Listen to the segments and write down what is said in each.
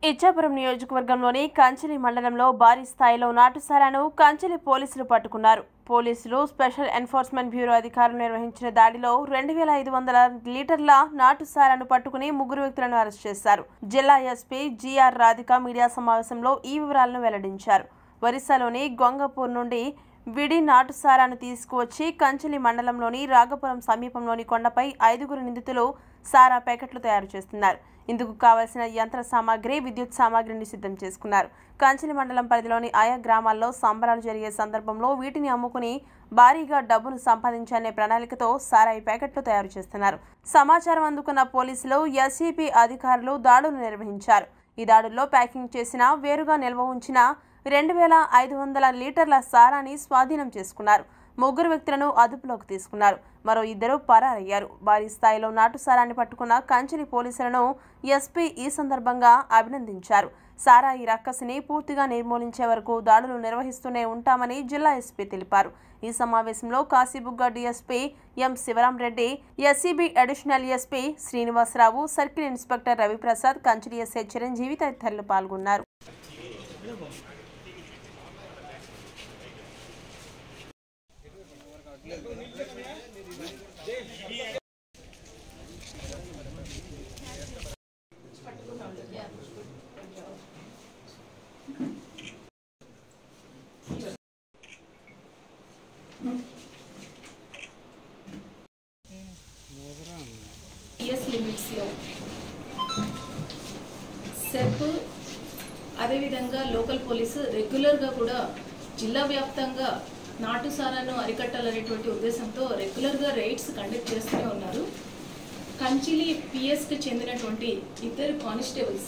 ఇచ్చాపురం నియోజకవర్గంలోని కంచెలి మండలంలో భారీ స్థాయిలో నాటుసారాను కంచెలి పోలీసులు పట్టుకున్నారు పోలీసులు స్పెషల్ ఎన్ఫోర్స్మెంట్ బ్యూరో అధికారులు నిర్వహించిన దాడిలో రెండు వేల ఐదు వందల లీటర్ల నాటుసారాను పట్టుకుని ముగ్గురు వ్యక్తులను అరెస్ట్ చేశారు జిల్లా ఎస్పీ జిఆర్ రాధిక మీడియా సమావేశంలో ఈ వివరాలను వెల్లడించారు ఒరిస్సాలోని గొంగపూర్ నుండి విడి నాటుసారాను తీసుకువచ్చి కంచెలి మండలంలోని రాగపురం సమీపంలోని కొండపై ఐదుగురు నిందితులు సారా ప్యాకెట్లు తయారు చేస్తున్నారు ఇందుకు కావలసిన యంత్ర సామాగ్రి విద్యుత్ సామాగ్రిని సిద్ధం చేసుకున్నారు కంచెలి మండలం పరిధిలోని ఆయా గ్రామాల్లో సంబరాలు జరిగే సందర్భంలో వీటిని అమ్ముకుని భారీగా డబ్బును సంపాదించాలనే ప్రణాళికతో సారాయి ప్యాకెట్లు తయారు చేస్తున్నారు సమాచారం అందుకున్న పోలీసులు ఎస్ఈపీ అధికారులు దాడులు నిర్వహించారు ఈ దాడుల్లో ప్యాకింగ్ చేసిన వేరుగా నిల్వ ఉంచిన రెండు వేల ఐదు వందల లీటర్ల సారాన్ని స్వాధీనం చేసుకున్నారు ముగ్గురు వ్యక్తులను అదుపులోకి తీసుకున్నారు మరో ఇద్దరు పరారయ్యారు భారీ స్థాయిలో నాటు సారాన్ని పట్టుకున్న కంచెలి పోలీసులను ఎస్పీ ఈ సందర్భంగా అభినందించారు సారాయి రక్కసిని పూర్తిగా నిర్మూలించే వరకు దాడులు నిర్వహిస్తూనే ఉంటామని జిల్లా ఎస్పీ తెలిపారు ఈ సమావేశంలో Kasibugga DSP M Sivaram Reddy SCB additional SP Srinivasarao circle inspector Raviprasad Kanchili SI Chiranjeevi తదితరులు పాల్గొన్నారు ఇయర్స్ లిమిట్స్లో సెప్ అదేవిధంగా లోకల్ పోలీసు రెగ్యులర్గా కూడా జిల్లా వ్యాప్తంగా నాటు సారాను అరికట్టాలనేటువంటి ఉద్దేశంతో రెగ్యులర్గా రైడ్స్ కండక్ట్ చేస్తూనే ఉన్నారు కంచిలి పిఎస్కి చెందినటువంటి ఇద్దరు కానిస్టేబుల్స్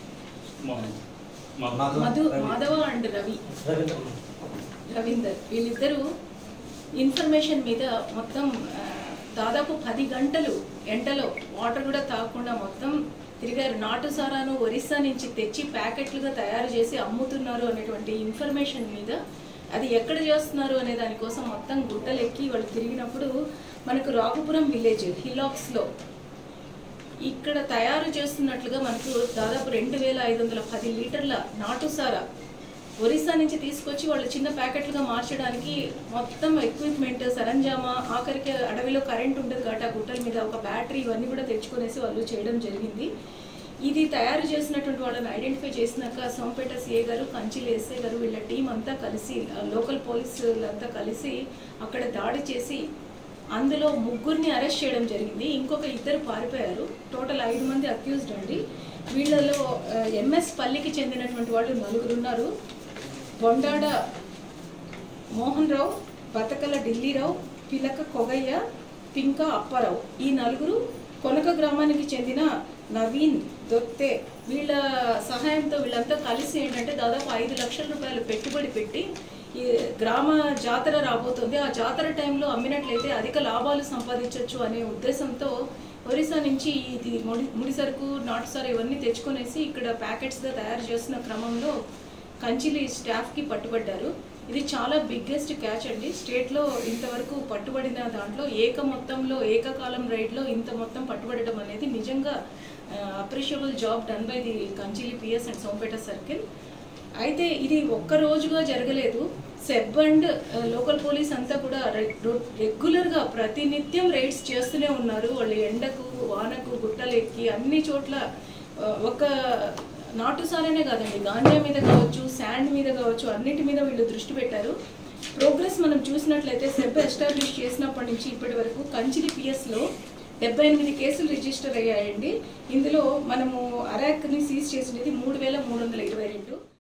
మధు మాధవ అండ్ రవి రవీందర్ వీళ్ళిద్దరూ ఇన్ఫర్మేషన్ మీద మొత్తం ఆ, దాదాపు పది గంటలు ఎండలో వాటర్ కూడా తాగకుండా మొత్తం తిరిగారు నాటు సారాను ఒరిస్సా నుంచి తెచ్చి ప్యాకెట్లుగా తయారు చేసి అమ్ముతున్నారు అనేటువంటి ఇన్ఫర్మేషన్ మీద అది ఎక్కడ చేస్తున్నారు అనే దానికోసం మొత్తం గుట్టలెక్కి వాళ్ళు తిరిగినప్పుడు మనకు రాఘపురం విలేజ్ హిలాక్స్లో ఇక్కడ తయారు చేస్తున్నట్లుగా మనకు దాదాపు రెండు వేల ఐదు వందల పది లీటర్ల నాటుసారా ఒరిస్సా నుంచి తీసుకొచ్చి వాళ్ళు చిన్న ప్యాకెట్లుగా మార్చడానికి మొత్తం ఎక్విప్మెంట్ సరంజామా ఆఖరికి అడవిలో కరెంట్ ఉండదు కాబట్టి ఆ గుట్టల మీద ఒక బ్యాటరీ ఇవన్నీ కూడా తెచ్చుకునేసి వాళ్ళు చేయడం జరిగింది ఇది తయారు చేసినటువంటి వాళ్ళని ఐడెంటిఫై చేసినాక సోంపేట సిఏ గారు కంచిలి ఎస్ఏ గారు వీళ్ళ టీం అంతా కలిసి లోకల్ పోలీసులంతా కలిసి అక్కడ దాడి చేసి అందులో ముగ్గురిని అరెస్ట్ చేయడం జరిగింది ఇంకొక ఇద్దరు పారిపోయారు టోటల్ ఐదు మంది అక్యూజ్డ్ అండి వీళ్ళలో ఎంఎస్ పల్లికి చెందినటువంటి వాళ్ళు నలుగురు ఉన్నారు బొండాడ మోహన్ రావు బతకల ఢిల్లీరావు పిలక కొగయ్య పింక అప్పారావు ఈ నలుగురు కొనక గ్రామానికి చెందిన నవీన్ దొత్తే వీళ్ళ సహాయంతో వీళ్ళంతా కలిసి ఏంటంటే దాదాపు ఐదు లక్షల రూపాయలు పెట్టుబడి పెట్టి ఈ గ్రామ జాతర రాబోతుంది ఆ జాతర టైంలో అమ్మినట్లయితే అధిక లాభాలు సంపాదించవచ్చు అనే ఉద్దేశంతో ఒరిస్సా నుంచి ఇది ముడి ముడి సరుకు నాటు సారు ఇవన్నీ తెచ్చుకొనేసి ఇక్కడ ప్యాకెట్స్గా తయారు చేస్తున్న క్రమంలో కంచిలి స్టాఫ్కి పట్టుబడ్డారు ఇది చాలా బిగ్గెస్ట్ క్యాచ్ అండి స్టేట్లో ఇంతవరకు పట్టుబడిన దాంట్లో ఏక మొత్తంలో ఏకకాలం రైడ్లో ఇంత మొత్తం పట్టుబడడం అనేది నిజంగా appreciable job done by the Kanchili PS and Sompeta circle అయితే ఇది ఒక్క రోజుగా జరగలేదు సెబ్ అండ్ లోకల్ పోలీస్ అంతా కూడా రెగ్యులర్గా ప్రతినిత్యం రైడ్స్ చేస్తూనే ఉన్నారు వాళ్ళు ఎండకు వానకు గుట్టలు ఎక్కి అన్ని చోట్ల ఆ, ఒక నాటు సారనే కాదండి గాంజా మీద కావచ్చు శాండ్ మీద కావచ్చు అన్నిటి మీద వీళ్ళు దృష్టి పెట్టారు ప్రోగ్రెస్ మనం చూసినట్లయితే సెబ్ ఎస్టాబ్లిష్ చేసినప్పటి నుంచి ఇప్పటి వరకు కంచిలి పిఎస్లో డెబ్బై ఎనిమిది కేసులు రిజిస్టర్ అయ్యాయండి ఇందులో మనము అరాక్ని సీజ్ చేసినది మూడు వేల మూడు వందల ఇరవై రెండు